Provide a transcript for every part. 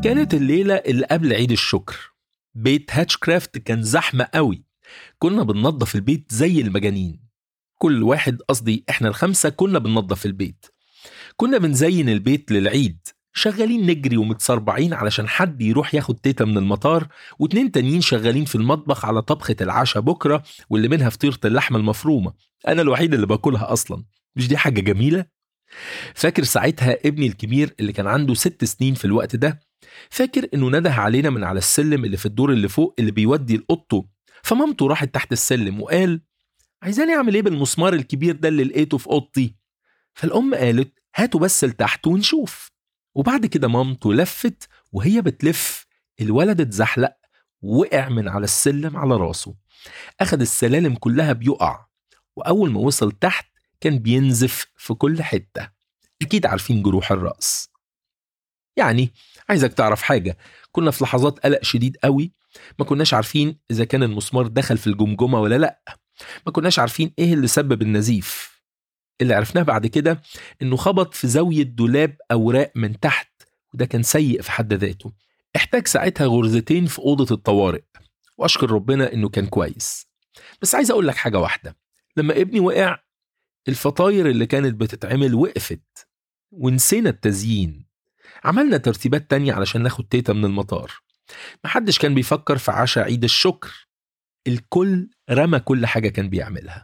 كانت الليلة اللي قبل عيد الشكر بيت هاتشكرافت كان زحمة قوي كنا بننظف البيت زي المجانين كل واحد قصدي احنا الخمسة كنا بننظف البيت كنا بنزين البيت للعيد شغالين نجري ومتصربعين علشان حد يروح ياخد تيتا من المطار واتنين تانيين شغالين في المطبخ على طبخة العشاء بكرة واللي منها فطيرة اللحمة المفرومة أنا الوحيد اللي باكلها أصلا مش دي حاجة جميلة؟ فاكر ساعتها ابني الكبير اللي كان عنده ست سنين في الوقت ده فاكر انه نده علينا من على السلم اللي في الدور اللي فوق اللي بيودي لأوضته فمامته راحت تحت السلم وقال عايزاني اعمل ايه بالمسمار الكبير ده اللي لقيته في اوضتي فالام قالت هاتوا بس لتحت ونشوف وبعد كده مامته لفت وهي بتلف الولد اتزحلق وقع من على السلم على راسه أخد السلالم كلها بيقع وأول ما وصل تحت كان بينزف في كل حتة أكيد عارفين جروح الرأس يعني عايزك تعرف حاجة كنا في لحظات قلق شديد قوي ما كناش عارفين إذا كان المسمار دخل في الجمجمة ولا لأ ما كناش عارفين إيه اللي سبب النزيف اللي عرفناه بعد كده إنه خبط في زاوية دولاب أوراق من تحت وده كان سيء في حد ذاته احتاج ساعتها غرزتين في أوضة الطوارئ وأشكر ربنا إنه كان كويس بس عايز أقول لك حاجة واحدة لما ابني وقع الفطاير اللي كانت بتتعمل وقفت ونسينا التزيين عملنا ترتيبات تانية علشان ناخد تيتا من المطار محدش كان بيفكر في عشاء عيد الشكر الكل رمى كل حاجة كان بيعملها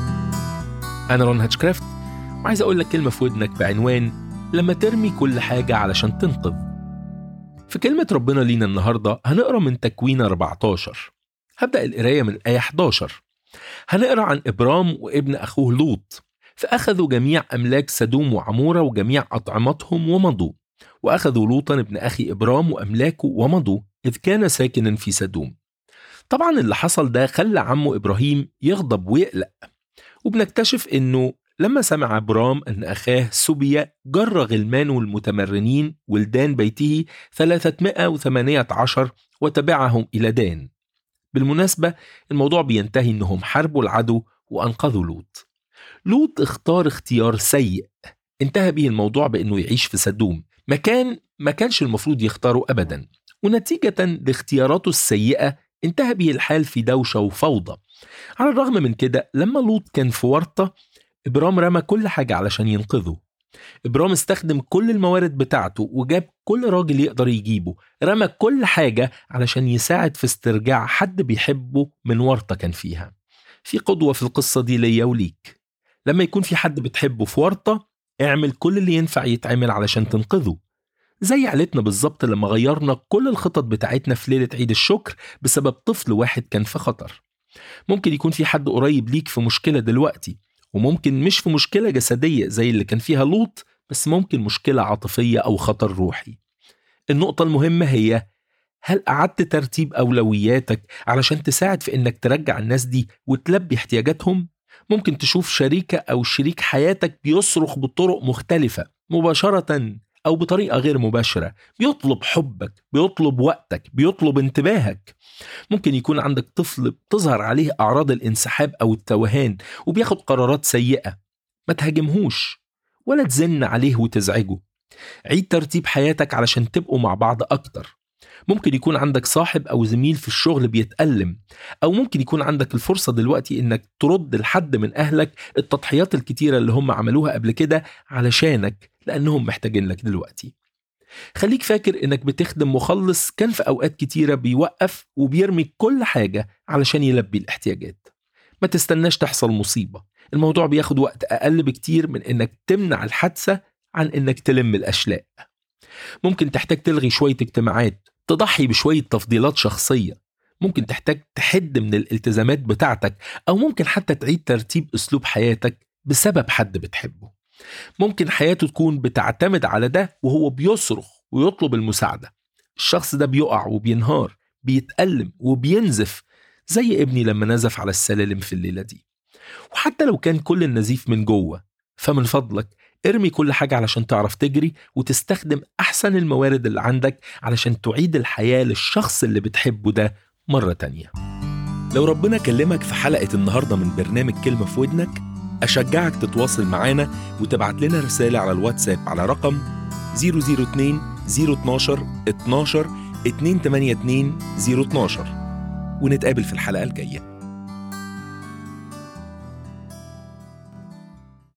أنا رون هاتشكرافت وعايز أقول لك كلمة في ودنك بعنوان لما ترمي كل حاجة علشان تنقذ في كلمة ربنا لينا النهاردة هنقرأ من تكوين 14 هبدأ القراية من آية 11 هنقرأ عن إبرام وابن أخوه لوط فأخذوا جميع أملاك سدوم وعمورة وجميع أطعمتهم ومضوا وأخذوا لوطا ابن أخي إبرام وأملاكه ومضوا إذ كان ساكنا في سدوم طبعا اللي حصل ده خلى عمه إبراهيم يغضب ويقلق وبنكتشف إنه لما سمع إبرام أن أخاه سبيا جر غلمانه المتمرنين ولدان بيته 318 وتبعهم إلى دان بالمناسبة الموضوع بينتهي إنهم حاربوا العدو وأنقذوا لوط لوط اختار اختيار سيء انتهى به الموضوع بأنه يعيش في سدوم مكان ما كانش المفروض يختاره أبدا ونتيجة لاختياراته السيئة انتهى به الحال في دوشة وفوضى على الرغم من كده لما لوط كان في ورطة إبرام رمى كل حاجة علشان ينقذه إبرام استخدم كل الموارد بتاعته وجاب كل راجل يقدر يجيبه رمى كل حاجة علشان يساعد في استرجاع حد بيحبه من ورطة كان فيها في قدوة في القصة دي ليا وليك لما يكون في حد بتحبه في ورطة اعمل كل اللي ينفع يتعمل علشان تنقذه زي عيلتنا بالظبط لما غيرنا كل الخطط بتاعتنا في ليلة عيد الشكر بسبب طفل واحد كان في خطر ممكن يكون في حد قريب ليك في مشكلة دلوقتي وممكن مش في مشكلة جسدية زي اللي كان فيها لوط بس ممكن مشكلة عاطفية أو خطر روحي النقطة المهمة هي هل أعدت ترتيب أولوياتك علشان تساعد في إنك ترجع الناس دي وتلبي احتياجاتهم؟ ممكن تشوف شريكة أو شريك حياتك بيصرخ بطرق مختلفة مباشرة أو بطريقة غير مباشرة بيطلب حبك بيطلب وقتك بيطلب انتباهك ممكن يكون عندك طفل بتظهر عليه أعراض الانسحاب أو التوهان وبياخد قرارات سيئة ما تهاجمهوش ولا تزن عليه وتزعجه عيد ترتيب حياتك علشان تبقوا مع بعض أكتر ممكن يكون عندك صاحب أو زميل في الشغل بيتألم أو ممكن يكون عندك الفرصة دلوقتي إنك ترد لحد من أهلك التضحيات الكتيرة اللي هم عملوها قبل كده علشانك لأنهم محتاجين لك دلوقتي خليك فاكر إنك بتخدم مخلص كان في أوقات كتيرة بيوقف وبيرمي كل حاجة علشان يلبي الاحتياجات ما تستناش تحصل مصيبة الموضوع بياخد وقت أقل بكتير من إنك تمنع الحادثة عن إنك تلم الأشلاء ممكن تحتاج تلغي شوية اجتماعات تضحي بشوية تفضيلات شخصية ممكن تحتاج تحد من الالتزامات بتاعتك أو ممكن حتى تعيد ترتيب أسلوب حياتك بسبب حد بتحبه ممكن حياته تكون بتعتمد على ده وهو بيصرخ ويطلب المساعدة الشخص ده بيقع وبينهار بيتألم وبينزف زي ابني لما نزف على السلالم في الليلة دي وحتى لو كان كل النزيف من جوه فمن فضلك ارمي كل حاجة علشان تعرف تجري وتستخدم أحسن الموارد اللي عندك علشان تعيد الحياة للشخص اللي بتحبه ده مرة تانية لو ربنا كلمك في حلقة النهاردة من برنامج كلمة في ودنك أشجعك تتواصل معانا وتبعت لنا رسالة على الواتساب على رقم 002 012 12 282 012 ونتقابل في الحلقة الجاية